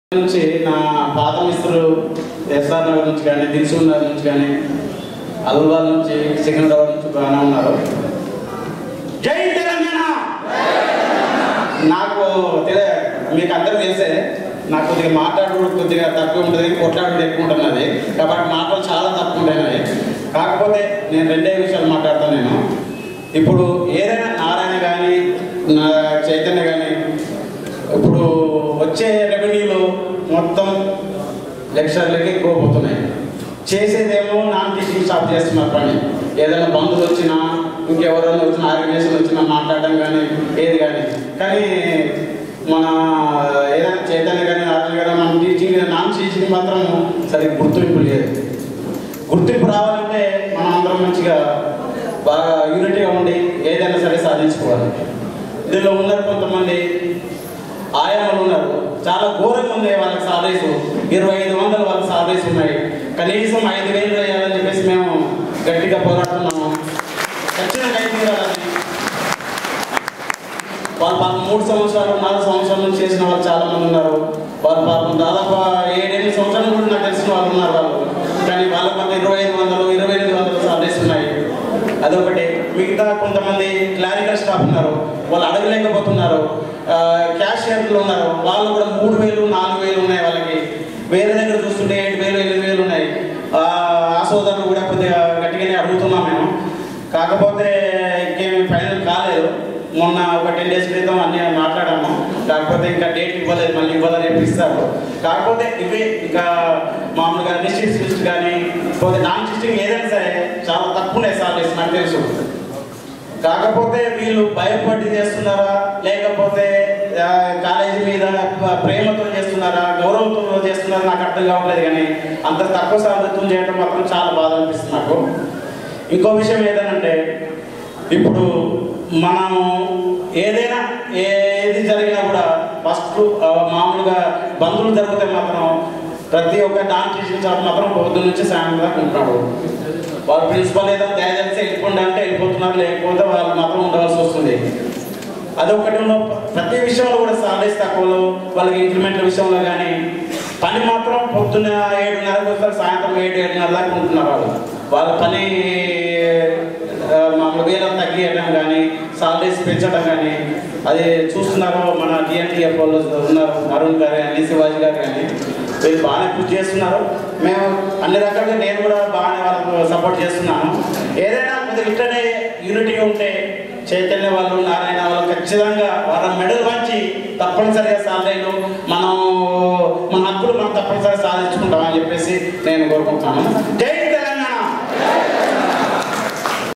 నుంచి నా పాత మిత్రులు ఎస్ఆర్ నగర్ నుంచి కానీ దిల్సుఖ్ నగర్ నుంచి కానీ అల్వాల్ నుంచి సికింద్రాబాద్ నుంచి బాగానే ఉన్నారు జై తెలంగాణ నాకు తెల మీకు అందరూ తెలిసే నాకు కొద్దిగా మాట్లాడు కొద్దిగా తక్కువ ఉంటుంది కొట్లాడు ఎక్కువ ఉంటుంది అది కాబట్టి మాటలు చాలా తక్కువ ఉంటాయి కాకపోతే నేను రెండే విషయాలు మాట్లాడతాను నేను ఇప్పుడు ఏదైనా నారాయణ కానీ నా చైతన్య కానీ ఇప్పుడు వచ్చే రెవెన్యూలో మొత్తం లెక్చర్లకి ఎక్కువ పోతున్నాయి చేసేదేమో నాన్ టీచింగ్ స్టాప్ చేస్తున్నారు పని ఏదైనా బంధువులు వచ్చినా ఇంకెవరైనా వచ్చినా ఆర్గనైజేషన్ వచ్చినా మాట్లాడడం కానీ ఏది కానీ కానీ మన ఏదైనా చైతన్య కానీ నారాయణ కానీ మన టీచింగ్ నాన్ టీచింగ్ మాత్రం సరిగ్గా గుర్తింపు లేదు గుర్తింపు రావాలంటే మనం అందరం మంచిగా బాగా యూనిటీగా ఉండి ఏదైనా సరే సాధించుకోవాలి ఇందులో ఉన్నారు కొంతమంది ఆయామాలు ఉన్నారు చాలా ఘోరంగా ఉంది వాళ్ళకి సాలరీస్ ఇరవై ఐదు వందలు వాళ్ళకి సాలరీస్ ఉన్నాయి కనీసం ఐదు వేలు వేయాలని చెప్పేసి మేము గట్టిగా పోరాడుతున్నాము ఖచ్చితంగా ఐదు వేయాలని వాళ్ళు పాపం మూడు సంవత్సరాలు నాలుగు సంవత్సరాల నుంచి చేసిన వాళ్ళు చాలా మంది ఉన్నారు వాళ్ళు పాపం దాదాపు ఏడెనిమిది సంవత్సరాలు కూడా నాకు తెలిసిన వాళ్ళు ఉన్నారు వాళ్ళు కానీ వాళ్ళ కొంత ఇరవై ఐదు వందలు ఇరవై ఎనిమిది వందలు సాలరీస్ ఉన్నాయి అదొకటి మిగతా కొంతమంది క్లారికల్ స్టాఫ్ ఉన్నారు వాళ్ళు అడగలేకపోతున్నారు ఆ, క్యాషియర్లు ఉన్నారు వాళ్ళు కూడా మూడు వేలు నాలుగు వేలు ఉన్నాయి వాళ్ళకి వేరే దగ్గర చూస్తుంటే ఏడు వేలు ఎనిమిది వేలు ఉన్నాయి ఆ ఆ సోదరులు కూడా కొద్దిగా గట్టిగానే అడుగుతున్నాం మేము కాకపోతే ఇంకేమి ఫైనల్ కాలేదు మొన్న ఒక టెన్ డేస్ క్రితం అన్ని మాట్లాడాము కాకపోతే ఇంకా డేట్ ఇవ్వలేదు మళ్ళీ ఇవ్వాలని రేపు ఇస్తారు కాకపోతే ఇవి ఇంకా మామూలుగా డిస్ట్రిక్ట్ లిస్ట్ కానీ పోతే నాన్ డిస్ట్రిక్ట్ ఏదైనా సరే చాలా తక్కువ సాలరీస్ నాకు తెలుసు కాకపోతే వీళ్ళు భయపడి చేస్తున్నారా లేకపోతే ఆ, కాలేజీ మీద ప్రేమతో చేస్తున్నారా గౌరవంతో చేస్తున్నారా నాకు అర్థం కావట్లేదు కానీ అంత తక్కువ సాధనతో చేయడం మాత్రం చాలా బాధ అనిపిస్తుంది నాకు ఇంకో విషయం ఏదనంటే ఇప్పుడు మనం ఏదైనా ఏది జరిగినా కూడా ఫస్ట్ మామూలుగా బంధువులు జరిగితే మాత్రం ప్రతి ఒక్క డాన్స్ చేసిన చోట మాత్రం పొద్దు నుంచి సాయంత్రం దాకా ఉంటున్నాడు వాళ్ళ ప్రిన్సిపల్ ఏదో దయచేసి వెళ్ళిపోండి అంటే వెళ్ళిపోతున్నారు లేకపోతే వాళ్ళు మాత్రం ఉండవలసి వస్తుంది అదొకటి ఉన్న ప్రతి విషయంలో కూడా సాలరీస్ తక్కువలో వాళ్ళకి ఇంక్రిమెంట్ల విషయంలో కానీ పని మాత్రం పొద్దున్న ఏడున్నరకు వస్తారు సాయంత్రం ఏడు ఏడున్నర దాకా ఉంటున్నారు వాళ్ళు వాళ్ళ పని ఆ, మామూలు వేల తగ్గియడం కానీ సాలరీస్ పెంచడం కానీ అది చూస్తున్నారు మన టీఎన్టీఎఫ్ వాళ్ళు ఉన్నారు అరుణ్ గారు కానీ శివాజీ గారు కానీ వీళ్ళు బాగానే కృషి చేస్తున్నారు మేము అన్ని రకాలుగా నేను కూడా బాగానే వాళ్ళకు సపోర్ట్ చేస్తున్నాను ఏదైనా కొద్దిగా ఇట్లనే యూనిటీగా ఉంటే చైతన్య వాళ్ళు నారాయణ వాళ్ళు ఖచ్చితంగా వాళ్ళ మెడల్ వంచి తప్పనిసరిగా సాధనలు మనం మన హక్కులు మనం తప్పనిసరిగా సాధించుకుంటామని చెప్పేసి నేను కోరుకుంటున్నాను జై